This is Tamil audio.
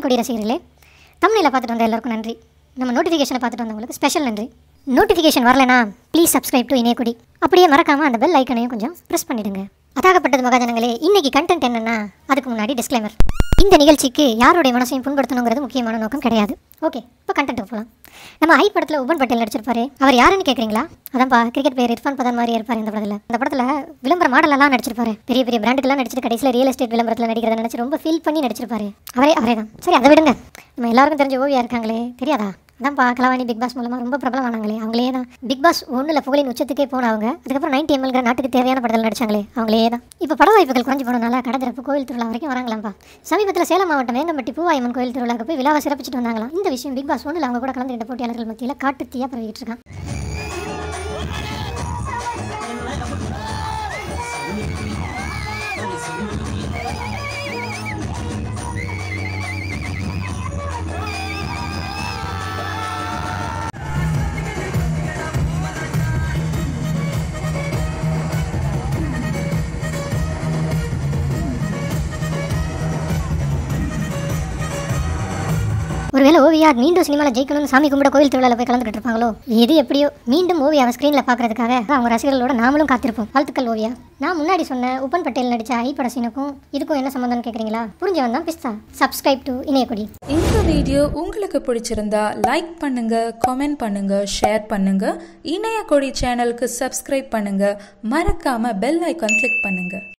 கொடி ரசிகர்களே தமிழில் பார்த்துட்டு வந்த எல்லாருக்கும் நன்றி நம்ம நோட்டிஃபிகேஷனை பார்த்துட்டு வந்தவங்களுக்கு ஸ்பெஷல் நன்றி நோட்டிஃபிகேஷன் வரலனா ப்ளீஸ் சப்ஸ்கிரைப் டு இணையக்குடி அப்படியே மறக்காமல் அந்த பெல் ஐக்கனையும் கொஞ்சம் ப்ரெஸ் பண்ணிடுங்க அதாகப்பட்டது மகாஜனங்களே இன்னைக்கு கண்டென்ட் என்னன்னா அதுக்கு முன்னாடி டிஸ்க்ளைமர் இந்த நிகழ்ச்சிக்கு யாருடைய மனசையும் புண்படுத்தணுங்கிறது முக்கியமான நோக்கம் கிடையாது ஓகே இப்போ கண்டென்ட் போகலாம் நம்ம ஐ படத்தில் உபன் பட்டேல் நடிச்சிருப்பாரு அவர் யாருன்னு கேட்குறீங்களா அதான்ப்பா கிரிக்கெட் பிளேயர் இர்ஃபான் பதான் மாதிரி இருப்பார் இந்த படத்தில் இந்த படத்தில் விளம்பர மாடலெல்லாம் நடிச்சிருப்பாரு பெரிய பெரிய பிராண்டுக்கெல்லாம் நடிச்சிட்டு கடைசியில் ரியல் எஸ்டேட் விளம்பரத்தில் நடிக்கிறத நினச்சி ரொம்ப ஃபீல் பண்ணி நடிச்சிருப்பாரு அவரே அவரே தான் சரி அதை விடுங்க நம்ம எல்லாருக்கும் தெரிஞ்ச ஓவியா இருக்காங்களே தெரியாதா அதான்ப்பா கலவாணி பிக் பாஸ் மூலமாக ரொம்ப பிரபலமானாங்களே அவங்களே தான் பிக் பாஸ் ஒன்றில் புகழின் உச்சத்துக்கே போனவங்க அதுக்கப்புறம் நைன்டி எம்எல்கிற நாட்டுக்கு தேவையான படத்தில் நடிச்சாங்களே அவங்களே தான் இப்போ பட வாய்ப்புகள் குறைஞ்சு போனனால கடத்திறப்பு கோவில் திருவிழா வரைக்கும் வராங்களாம்ப்பா சமீபத்தில் சேலம் மாவட்டம் வேங்கம்பட்டி பூவாயம்மன் கோயில் திருவிழாவுக்கு போய் விழாவை சிறப்பிச்சுட்டு வந்தாங்களாம் இந்த விஷயம் பிக் பாஸ் ஒன்றில் அவங்க கூட கலந்துக்கிட்ட போட்டியாளர்கள் மத்தியில் காட்டு தீயா பரவிட்டு இருக்கான் ஒருவேளை ஓவியா மீண்டும் சினிமாவில் ஜெயிக்கணும்னு சாமி கும்பிட கோயில் திருவிழாவில் போய் கலந்துக்கிட்டு இருப்பாங்களோ எது எப்படியோ மீண்டும் ஓவியாவை ஸ்க்ரீனில் பார்க்கறதுக்காக அவங்க ரசிகர்களோட நாமளும் காத்திருப்போம் வாழ்த்துக்கள் ஓவியா நான் முன்னாடி சொன்ன உப்பன் பட்டேல் நடித்த ஐ பட சீனுக்கும் இதுக்கும் என்ன சம்மந்தம்னு கேட்குறீங்களா புரிஞ்சவன் தான் பிஸ்தா சப்ஸ்கிரைப் டு இணையக்குடி இந்த வீடியோ உங்களுக்கு பிடிச்சிருந்தா லைக் பண்ணுங்க கமெண்ட் பண்ணுங்க ஷேர் பண்ணுங்க இணைய கொடி சேனலுக்கு சப்ஸ்கிரைப் பண்ணுங்க மறக்காம பெல் ஐக்கான் கிளிக் பண்ணுங்க